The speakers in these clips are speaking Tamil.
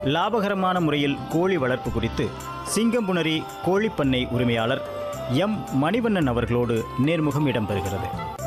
லாபகரமான முறையில் கோழி வளர்ப்பு குறித்து சிங்கம்புணரி கோழிப்பண்ணை உரிமையாளர் எம் மணிவண்ணன் அவர்களோடு நேர்முகம் இடம்பெறுகிறது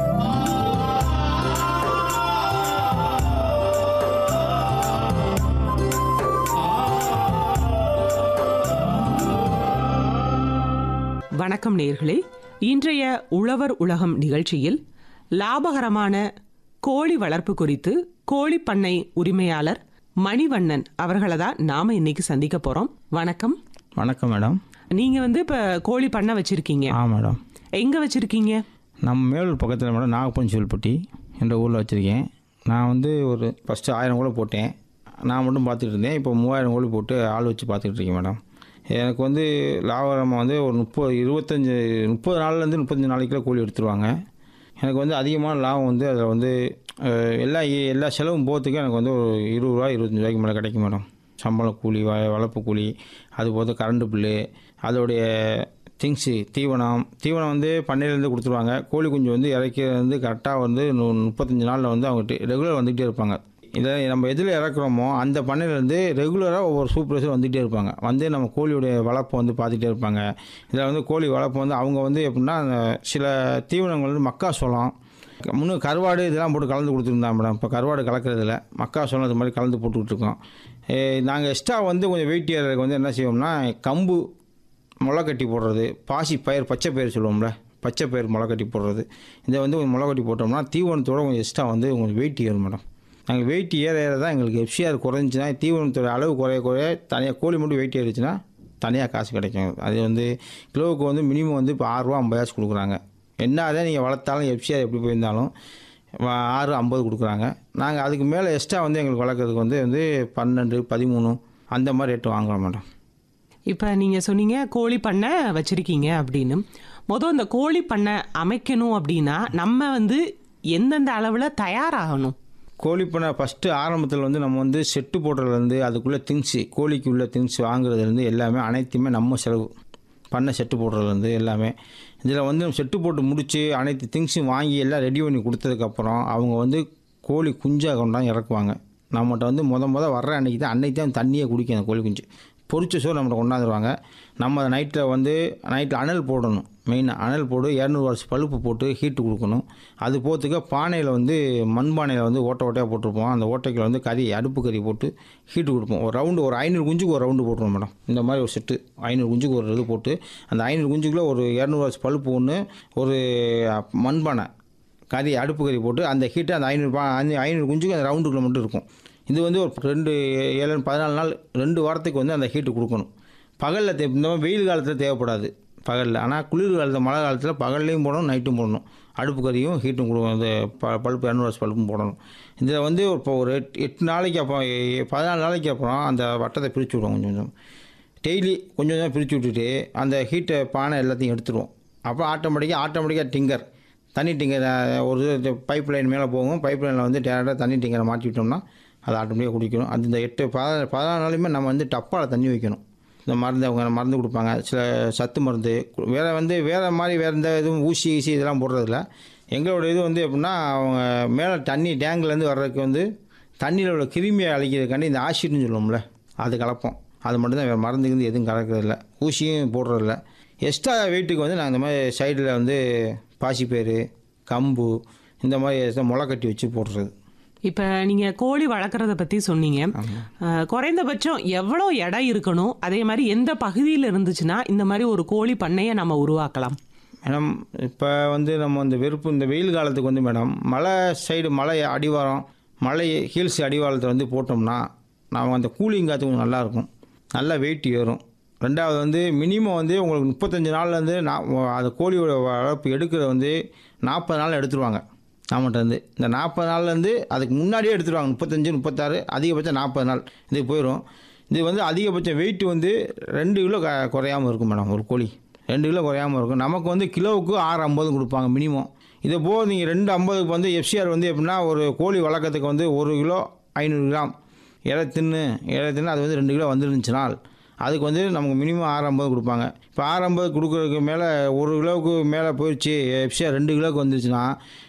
வணக்கம் நேர்களே இன்றைய உழவர் உலகம் நிகழ்ச்சியில் லாபகரமான கோழி வளர்ப்பு குறித்து கோழி பண்ணை உரிமையாளர் மணிவண்ணன் அவர்களை தான் நாம இன்னைக்கு சந்திக்க போறோம் வணக்கம் வணக்கம் மேடம் நீங்க வந்து இப்ப கோழி பண்ணை வச்சிருக்கீங்க ஆ மேடம் எங்க வச்சிருக்கீங்க நம்ம மேலூர் பக்கத்தில் மேடம் நாகப்பஞ்சோல்பட்டி என்ற ஊரில் வச்சுருக்கேன் நான் வந்து ஒரு ஃபஸ்ட்டு ஆயிரம் கோழி போட்டேன் நான் மட்டும் பார்த்துட்டு இருந்தேன் இப்போ மூவாயிரம் கோழி போட்டு ஆள் வச்சு பார்த்துட்டு இருக்கேன் மேடம் எனக்கு வந்து லாபகரமாக வந்து ஒரு முப்பது இருபத்தஞ்சி முப்பது நாள்லேருந்து முப்பத்தஞ்சு நாளைக்குள்ள கோழி எடுத்துருவாங்க எனக்கு வந்து அதிகமான லாபம் வந்து அதில் வந்து அஹ், எல்லா எல்லா செலவும் போகிறதுக்கு எனக்கு வந்து ஒரு இருபது ரூபா இருபத்தஞ்சி ரூபாய்க்கு மேலே கிடைக்கும் மேடம் சம்பளம் கூலி வ வளர்ப்பு கூலி அது போக கரண்ட் பில்லு அதோடைய திங்ஸு தீவனம் தீவனம் வந்து பண்ணையிலேருந்து கொடுத்துருவாங்க கோழி குஞ்சு வந்து இறக்கிறது வந்து கரெக்டாக வந்து நு- முப்பத்தஞ்சு நாளில் வந்து அவங்க ரெகுலர் வந்துகிட்டே இருப்பாங்க இதை நம்ம எதில் இறக்குறோமோ அந்த பண்ணையிலேருந்து ரெகுலராக ஒவ்வொரு சூப்பர்வைசர் வந்துகிட்டே இருப்பாங்க வந்து நம்ம கோழியுடைய வளர்ப்பை வந்து பார்த்துட்டே இருப்பாங்க இதில் வந்து கோழி வளர்ப்பு வந்து அவங்க வந்து எப்படின்னா அந்த சில தீவனங்கள் வந்து மக்காசோளம் முன்னும் கருவாடு இதெல்லாம் போட்டு கலந்து கொடுத்துருந்தாங்க மேடம் இப்போ கருவாடு கலக்கிறதில்ல மக்காசோளம் இது மாதிரி கலந்து போட்டுக்கிட்டு இருக்கோம் நாங்கள் எக்ஸ்ட்ரா வந்து கொஞ்சம் வெயிட் ஏறதுக்கு வந்து என்ன செய்வோம்னா கம்பு முளை கட்டி போடுறது பாசி பயிர் பச்சை பயிர் சொல்லுவோம்ல பச்சை பயிர் முளை கட்டி போடுறது இதை வந்து கொஞ்சம் முளை கட்டி போட்டோம்னா தீவனத்தோட கொஞ்சம் எக்ஸ்ட்ரா வந்து உங்களுக்கு வெயிட் ஏறும் மேடம் நாங்கள் வெயிட் ஏற ஏற தான் எங்களுக்கு எஃப்சிஆர் குறைஞ்சின்னா தீவனத்தோட அளவு குறைய குறைய தனியாக கோழி மட்டும் வெயிட் ஏறிச்சுன்னா தனியாக காசு கிடைக்கும் அது வந்து கிலோவுக்கு வந்து மினிமம் வந்து இப்போ ஆறுரூவா ஐம்பதாசு கொடுக்குறாங்க என்ன தான் நீங்கள் வளர்த்தாலும் எஃப்சிஆர் எப்படி போயிருந்தாலும் வ- ஆறு ஐம்பது கொடுக்குறாங்க நாங்கள் அதுக்கு மேலே எக்ஸ்ட்ரா வந்து எங்களுக்கு வளர்க்குறதுக்கு வந்து வந்து பன்னெண்டு பதிமூணு அந்த மாதிரி ரேட்டு வாங்குறோம் மேடம் இப்ப நீங்க சொன்னீங்க கோழி பண்ணை வச்சிருக்கீங்க அப்படின்னு மொதல் இந்த கோழி பண்ணை அமைக்கணும் அப்படின்னா நம்ம வந்து எந்தெந்த அளவுல தயாராகணும் கோழி பண்ணை ஃபஸ்ட்டு ஆரம்பத்தில் வந்து நம்ம வந்து செட்டு போடுறதுலேருந்து அதுக்குள்ளே திங்ஸு கோழிக்கு உள்ள திங்ஸ் வாங்குறதுலேருந்து எல்லாமே அனைத்துமே நம்ம செலவு பண்ணை செட்டு போடுறதுலேருந்து எல்லாமே இதில் வந்து நம்ம செட்டு போட்டு முடித்து அனைத்து திங்ஸும் வாங்கி எல்லாம் ரெடி பண்ணி கொடுத்ததுக்கப்புறம் அவங்க வந்து கோழி குஞ்சாக கொண்டாந்து இறக்குவாங்க நம்மகிட்ட வந்து முத முத வர்ற அன்னைக்கு தான் அன்னைக்கு தான் தண்ணியை குடிக்கும் அந்த கோழி குஞ்சு பொரிச்ச சோறு நம்மகிட்ட கொண்டாந்துருவாங்க நம்ம நைட்டில் வந்து நைட்டில் அனல் போடணும் மெயினாக அனல் போட்டு இரநூறு வருஷம் பழுப்பு போட்டு ஹீட்டு கொடுக்கணும் அது போகிறதுக்கு பானையில் வந்து மண் பானையில் வந்து ஓட்டை ஓட்டையாக போட்டிருப்போம் அந்த ஓட்டைக்குள்ள வந்து கறி அடுப்பு கறி போட்டு ஹீட்டு கொடுப்போம் ஒரு ரவுண்டு ஒரு ஐநூறு குஞ்சுக்கு ஒரு ரவுண்டு போட்டுருவோம் மேடம் இந்த மாதிரி ஒரு செட்டு ஐநூறு குஞ்சுக்கு ஒரு இது போட்டு அந்த ஐநூறு குஞ்சுக்குள்ளே ஒரு இரநூறு வருஷம் பழுப்பு ஒன்று ஒரு மண்பானை கறி அடுப்பு கறி போட்டு அந்த ஹீட்டை அந்த ஐநூறு பா அந்த ஐநூறு குஞ்சுக்கு அந்த ரவுண்டுக்குள்ள மட்டும் இருக்கும் இது வந்து ஒரு ரெண்டு ஏழு பதினாலு நாள் ரெண்டு வாரத்துக்கு வந்து அந்த ஹீட்டு கொடுக்கணும் பகலில் தே இந்த மாதிரி வெயில் காலத்தில் தேவைப்படாது பகலில் ஆனால் குளிர் காலத்தில் மழை காலத்தில் பகல்லையும் போடணும் நைட்டும் போடணும் அடுப்பு கறியும் ஹீட்டும் கொடு அந்த ப பல்ப்பு இரநூறு வருஷம் பல்ப்பும் போடணும் இதில் வந்து இப்போ ஒரு எட்டு எட்டு நாளைக்கு அப்புறம் எ- பதினாலு நாளைக்கு அப்புறம் அந்த வட்டத்தை பிரித்து விடுவோம் கொஞ்சம் கொஞ்சம் டெய்லி கொஞ்சம் கொஞ்சம் பிரித்து விட்டுட்டு அந்த ஹீட்டை பானை எல்லாத்தையும் எடுத்துருவோம் அப்புறம் ஆட்டோமேட்டிக்காக ஆட்டோமேட்டிக்காக டிங்கர் தண்ணி டிங்கர் அஹ், ஒரு பைப் லைன் மேலே போகும் பைப் லைனில் வந்து டேரெக்டாக தண்ணி டிங்கரை மாட்டி விட்டோம்னா அது ஆட்டோமேட்டிக்காக குடிக்கணும் அது இந்த எட்டு பத பதினாலு நாளையுமே நம்ம வந்து டப்பாவில் தண்ணி வைக்கணும் இந்த மருந்து அவங்க மருந்து கொடுப்பாங்க சில சத்து மருந்து கு- வேறு வந்து வேறு மாதிரி வேறு எந்த இதுவும் ஊசி ஈசி இதெல்லாம் போடுறதில்ல எங்களோட இது வந்து எப்படின்னா அவங்க மேலே தண்ணி டேங்க்லேருந்து வர்றதுக்கு வந்து தண்ணியில் உள்ள கிருமியை அழிக்கிறதுக்காண்டி இந்த ஆசிட்னு சொல்லுவோம்ல அது கலப்போம் அது மட்டும்தான் வேறு மருந்துக்கு வந்து எதுவும் கலக்கிறதில்ல ஊசியும் போடுறதில்ல எக்ஸ்ட்ரா வெயிட்டுக்கு வந்து நாங்கள் இந்த மாதிரி சைடில் வந்து பாசிப்பயிறு கம்பு இந்த மாதிரி முளை கட்டி வச்சு போடுறது இப்ப நீங்க கோழி வளர்க்குறத பத்தி சொன்னீங்க அஹ், குறைந்தபட்சம் எவ்வளோ இடம் இருக்கணும் அதே மாதிரி எந்த பகுதியில் இருந்துச்சுன்னா இந்த மாதிரி ஒரு கோழி பண்ணையை நம்ம உருவாக்கலாம் மேடம் இப்போ வந்து நம்ம இந்த வெறுப்பு இந்த வெயில் காலத்துக்கு வந்து மேடம் மலை சைடு மலை அடிவாரம் மலை ஹில்ஸ் அடிவாரத்தில் வந்து போட்டோம்னா நாம் அந்த கூலிங் காற்று கொஞ்சம் நல்லாயிருக்கும் நல்லா வெயிட் ஏறும் ரெண்டாவது வந்து மினிமம் வந்து உங்களுக்கு முப்பத்தஞ்சு நாள்லேருந்து நான் அந்த கோழியோட வளர்ப்பு எடுக்கிறது வந்து நாற்பது நாள் எடுத்துருவாங்க நம்மகிட்ட இருந்து இந்த நாற்பது நாள்லேருந்து அதுக்கு முன்னாடியே எடுத்துருவாங்க முப்பத்தஞ்சு முப்பத்தாறு அதிகபட்சம் நாற்பது நாள் இது போயிடும் இது வந்து அதிகபட்சம் வெயிட் வந்து ரெண்டு கிலோ க குறையாமல் இருக்கும் மேடம் ஒரு கோழி ரெண்டு கிலோ குறையாமல் இருக்கும் நமக்கு வந்து கிலோவுக்கு ஆறு ஐம்பது கொடுப்பாங்க மினிமம் இதை போக நீங்கள் ரெண்டு ஐம்பதுக்கு வந்து எஃப்சிஆர் வந்து எப்படின்னா ஒரு கோழி வளர்க்கறதுக்கு வந்து ஒரு கிலோ ஐநூறு கிராம் இலை தின்னு இலை தின்னு அது வந்து ரெண்டு கிலோ வந்துருந்துச்சுனால் அதுக்கு வந்து நமக்கு மினிமம் ஆறு ஐம்பது கொடுப்பாங்க இப்போ ஆறு ஐம்பது கொடுக்குறதுக்கு மேலே ஒரு கிலோவுக்கு மேலே போயிடுச்சு எஃப்சிஆர் ரெண்டு கிலோவுக்கு வந்துருச்சுன்னா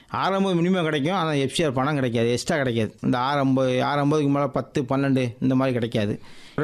ஆறம்பது மினிமம் கிடைக்கும் ஆனால் எஃப்சிஆர் பணம் கிடைக்காது எக்ஸ்ட்ரா கிடைக்காது இந்த ஆறு ஐம்பது ஆறு ஐம்பதுக்கு மேலே பத்து பன்னெண்டு இந்த மாதிரி கிடைக்காது